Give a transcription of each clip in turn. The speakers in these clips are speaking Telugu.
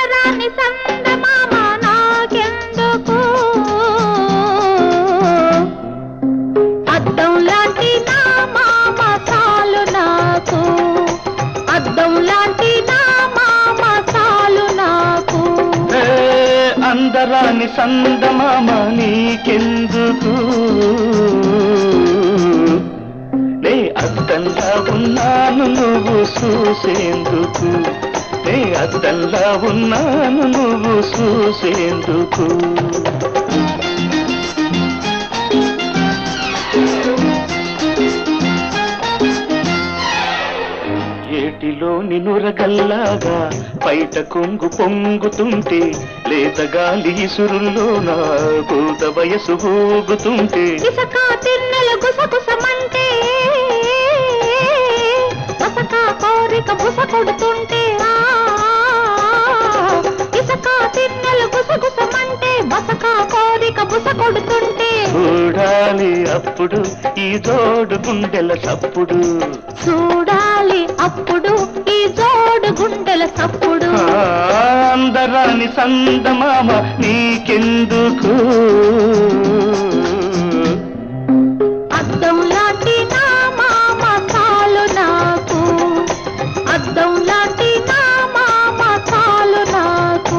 అందరాని సందమామ నాకెందుకు అద్దం లాంటి నా మామ చాలు నాకు అద్దం లాంటి నా మామ చాలు నాకు ఏ అందరాని సందమామ నీకెందుకు నే అద్దంలా ఉన్నాను నువ్వు చూసేందుకు నే అద్దంలా ఉన్నాను నువ్వు చూసేందుకు ఏటిలోని నురగల్లాగా బయట కొంగు పొంగుతుంటే లేత గాలి ఇసురుల్లో నా పూత వయసు ఊగుతుంటే ఇసక తిన్నెల గుసగుసమంటే మసక కోరిక బుస కొడుతుంటే ఆ, ఇసక తిన్నెల గుసగుసమంటే మసక కోరిక బుస కొడుతుంటే చూడాలి అప్పుడు ఈ జోడు గుండెల చప్పుడు చూడాలి అప్పుడు ఈ జోడు గుండెల సప్పుడు ఆ, అందరాని సందమామ నీకెందుకు అద్దం లాంటి నా మామ చాలు నాకు అద్దం లాంటి నా మామ చాలు నాకు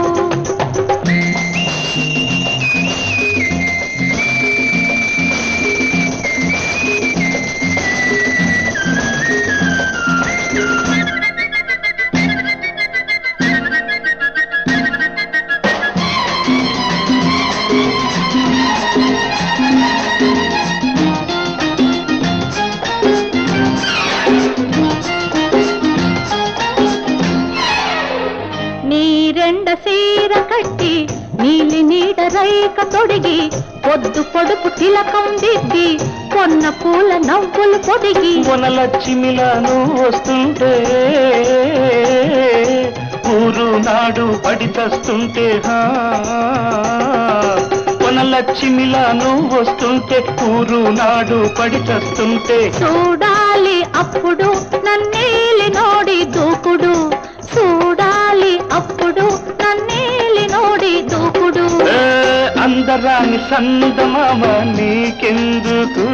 నీరెండ సీర కట్టి నీలి నీడ రైక తొడిగి పొద్దు పొడుపు తిలకం దిద్ది కొన్న పూల నవ్వులు పొదిగి కొనలచ్చిమిలా నువ్వు వస్తుంటే ఊరు నాడు పడి చస్తుంటే హా. కొనలచ్చిమిలా నువ్వు వస్తుంటే ఊరు నాడు పడి చస్తుంటే చూడాలి అప్పుడు నన్నేలి నోడి దూకుడు చూడాలి అప్పుడు నన్నేలి నోడి దూకుడు ఏ, అందరాని సందమామ నీకెందుకు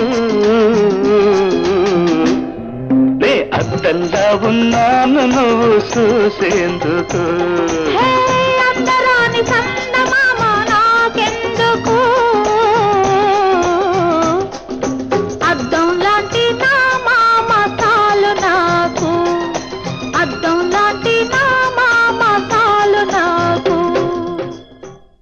నే అద్దంలా ఉన్నాను నువ్వు చూసేందుకు హే అందరాని సంద